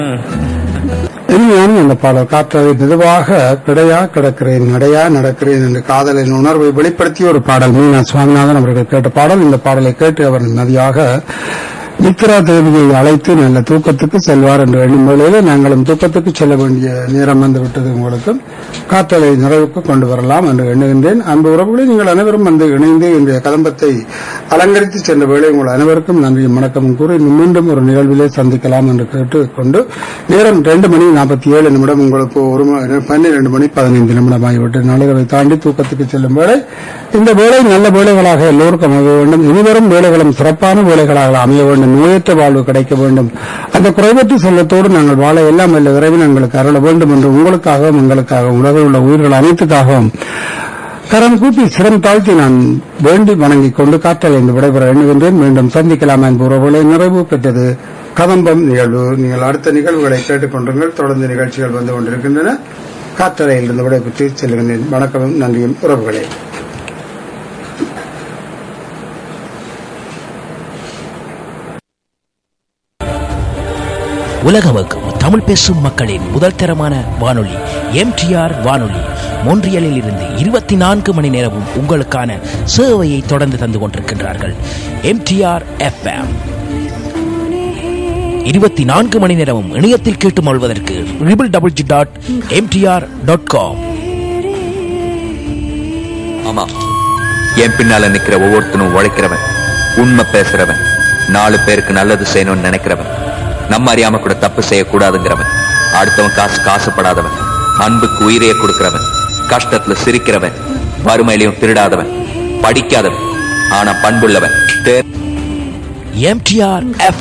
இனிமையான அந்த பாடல் காற்றலை மெதுவாக கிடையா கிடக்கிறேன் நடையா நடக்கிறேன் என்ற காதலின் உணர்வை வெளிப்படுத்திய ஒரு பாடல் மீனா சுவாமிநாதன் அவர்கள் கேட்ட பாடல் இந்த பாடலை கேட்டு அவர் நதியாக நித்ரா தேவியை அழைத்து நல்ல தூக்கத்துக்கு செல்வார் என்று எண்ணும் வேளையில நாங்களும் தூக்கத்துக்கு செல்ல வேண்டிய நேரம் வந்து விட்டது உங்களுக்கு காற்றலை நிறைவுக்கு கொண்டு வரலாம் என்று எண்ணுகின்றேன் அன்பு உறவுகளை நீங்கள் அனைவரும் வந்து இணைந்து இன்றைய கதம்பத்தை அலங்கரித்து சென்ற வேளை உங்கள் அனைவருக்கும் நன்றியும் வணக்கமும் கூறி மீண்டும் ஒரு நிகழ்விலே சந்திக்கலாம் என்று கேட்டுக்கொண்டு நேரம் ரெண்டு மணி நாற்பத்தி ஏழு நிமிடம் உங்களுக்கு ஒரு ம- பன்னிரண்டு மணி பதினைந்து நிமிடம் ஆகிவிட்டு நாளிரவை தாண்டி தூக்கத்துக்கு செல்லும் வேளை இந்த வேளை நல்ல வேலைகளாக எல்லோருக்கும் அமைய வேண்டும் இனிவரும் வேலைகளும் சிறப்பான வேலைகளாக அமைய வேண்டும் நோயற்ற வாழ்வு கிடைக்க வேண்டும் அந்த குறைவற்ற செல்லத்தோடு நாங்கள் வாழ எல்லாம் வல்ல விரைவில் எங்களுக்கு அருள வேண்டும் என்று உங்களுக்காகவும் எங்களுக்காகவும் உலகில் உள்ள உயிர்கள் அனைத்துக்காகவும் கரம் கூப்பி சிரம் தாழ்த்தி நான் வேண்டி வணங்கிக் கொண்டு காற்றல் என்று விடைபெற எண்ணுகின்றேன் மீண்டும் சந்திக்கலாம் என்பது உறவுகளை நிறைவு பெற்றது கதம்பம் நிகழ்வு நீங்கள் அடுத்த நிகழ்வுகளை கேட்டுக்கொண்டுங்கள் தொடர்ந்து நிகழ்ச்சிகள் வந்து கொண்டிருக்கின்றன காற்றலையில் இருந்து விடைபெற்று செல்கின்றேன் வணக்கமும் நன்றியும் உறவுகளே உலகமக்கும் தமிழ் பேசும் மக்களின் முதல் தரமான வானொலி எம்டிஆர் வானொலி மொன்றியலில் இருந்து இருபத்தி நான்கு மணி நேரமும் உங்களுக்கான சேவையை தொடர்ந்து தந்து கொண்டிருக்கின்றார்கள் எம்டிஆர் எஃப்எம் இருபத்தி நான்கு மணி நேரமும் இணையத்தில் கேட்டு மொழ்வதற்கு triple double G dot MTR dot com ஆமா என் பின்னால நிக்கிற ஒவ்வொருத்தனும் உழைக்கிறவன் உண்மை பேசுறவன் நாலு பேருக்கு நல்லது செய்யணும்னு நினைக்கிறவன் நம்ம அறியாம கூட தப்பு செய்யக்கூடாதுங்கிறவன் அடுத்தவன் காசு காசுப்படாதவன் அன்புக்கு உயிரையே கொடுக்கிறவன் கஷ்டத்துல சிரிக்கிறவன் வறுமையிலையும் திருடாதவன் படிக்காதவன் ஆனா பண்புள்ளவன் தே- எம்டிஆர் எஃப்